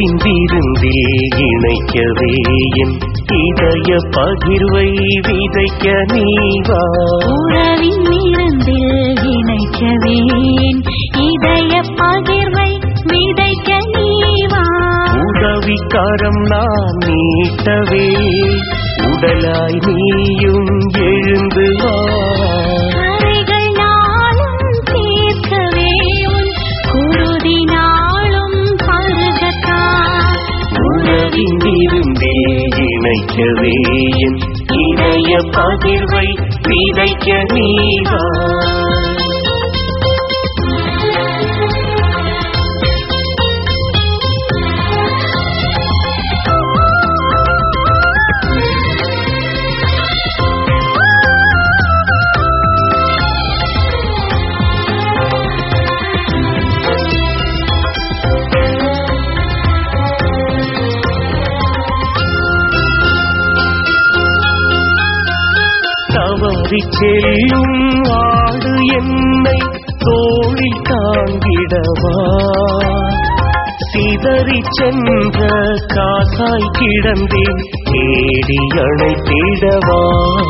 உறவின் விருந்தில் இணைக்கவே என் இதய பகிர்வை விதைக்க நீவா உறவின் நிறந்தில் இணைக்கவேன் இதய பகிர்வை விதைக்க நீவா உதவிக்காரம் நான் நீட்டவே உடலாய் நீயும் எழுந்து வா கரைகள் நாளும் தீர்க்கவே உன் குருதி நாளும் பருகத்தா உறவின் விருந்தில் இணைக்கவே என் இதய பகிர்வை விதைக்க நீவா தவறி செல்லும் ஆடு என்னை தோளில் தாங்கிடவா சிதறி சென்ற காசாய் கிடந்தேன் தேடி அணைத்திடவா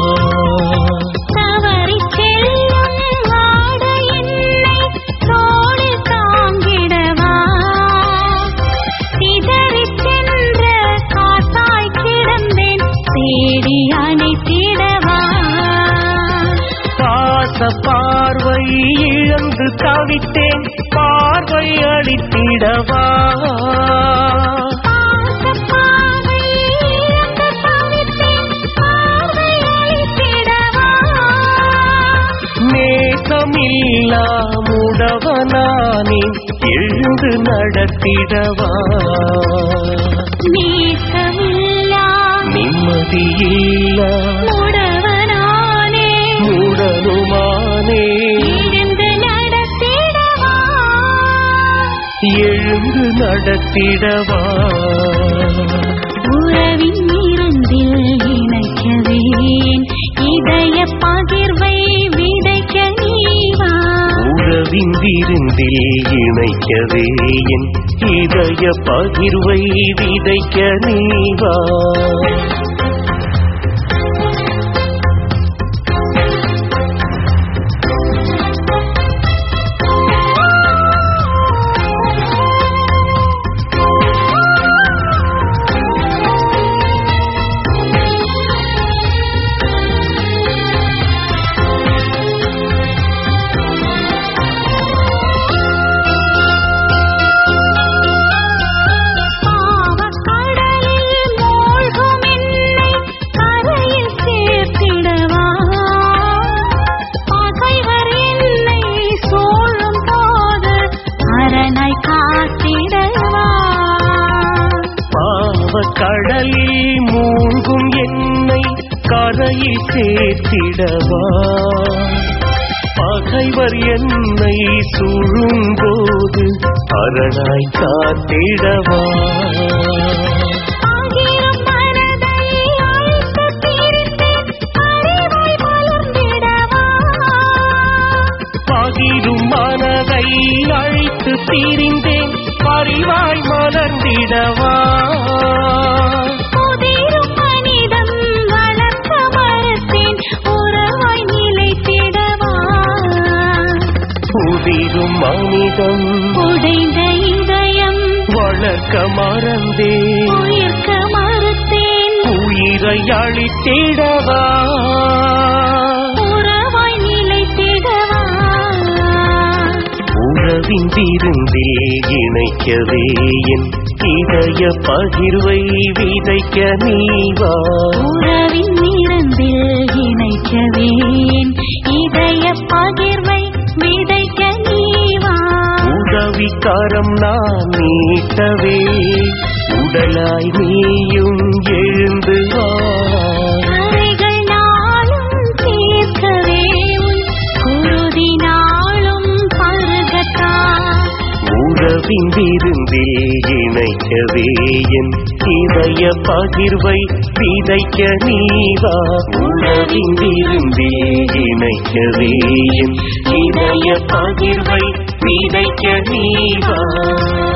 தவறிச் செல்லும் வாடு என்னை தோளில் தாங்கிடவா சிதறிச் சென்ற காத்தாய் கிடந்தேன் தேடி அணைத்திடவா பாச பார்வை இழந்து தவித்தேன் பார்வை அளித்திடவா பாசப் பாவை இழந்து தவித்தேன் பார்வை அளித்திடவா நேசமில்லா முடவனானே எழுந்து நடத்திடவா நேசமில்லா நிம்மதியில்லா முடவனானே முடனுமானே எழுந்து நடத்திடவா எழுந்து நடத்திடவா உறவின் இருந்தில் இணைக்கவேன் இதய பகிர்வை விதைக்க நீவா உறவின் விருந்தில் இணைக்கவே என் இதய பகிர்வை விதைக்க நீவா பாவக்கடலில் மூழ்கும் என்னை கரையில் சேர்த்திடவா பகைவர் என்னை சூழும் போது அரணாய் காத்திடவா பாவ கடலில் மூழ்கும் என்னை கரையில் சேர்த்திடவா பகைவர் என்னை சூழும்போது அரணாய் காத்திடவா ஆகிரும் மனதை அழைத்து திரிந்தேன் அறிவாய் மலர்ந்திடவா பகிரும் மனதை அழைத்து திரிந்தேன் பரிவாய் மலர்ந்திடவா புதிரும் மனிதம் வளர்க்க மறுத்தேன் உறவாய் நிலைத்திடவா புதிரும் மனிதம் உடைந்த இதயம் வளர்க்க மறந்தேன் உயிர்க்க மறுத்தேன் உயிரை அழித்திடவா உறவாய் நிலைத்திடவா உறவின் விருந்தில் இணைக்கவே என் இதய பகிர்வை விதைக்க நீவா உறவின் நிறந்தில் இணைக்கவேன் இதய பகிர்வை விதைக்க நீவா உதவிக்காரம் நான் நீட்டவே உடலாய் நீயும் எழுந்து வா கரைகள் நாளும் தீர்க்கவே உன் குருதி நாளும் பருகத்தா உறவின் விருந்தில் இணைக்கவே என் இதய பகிர்வை விதைக்க நீவா உறவின் விருந்தில் இணைக்கவே என் இதய பகிர்வை விதைக்க நீவா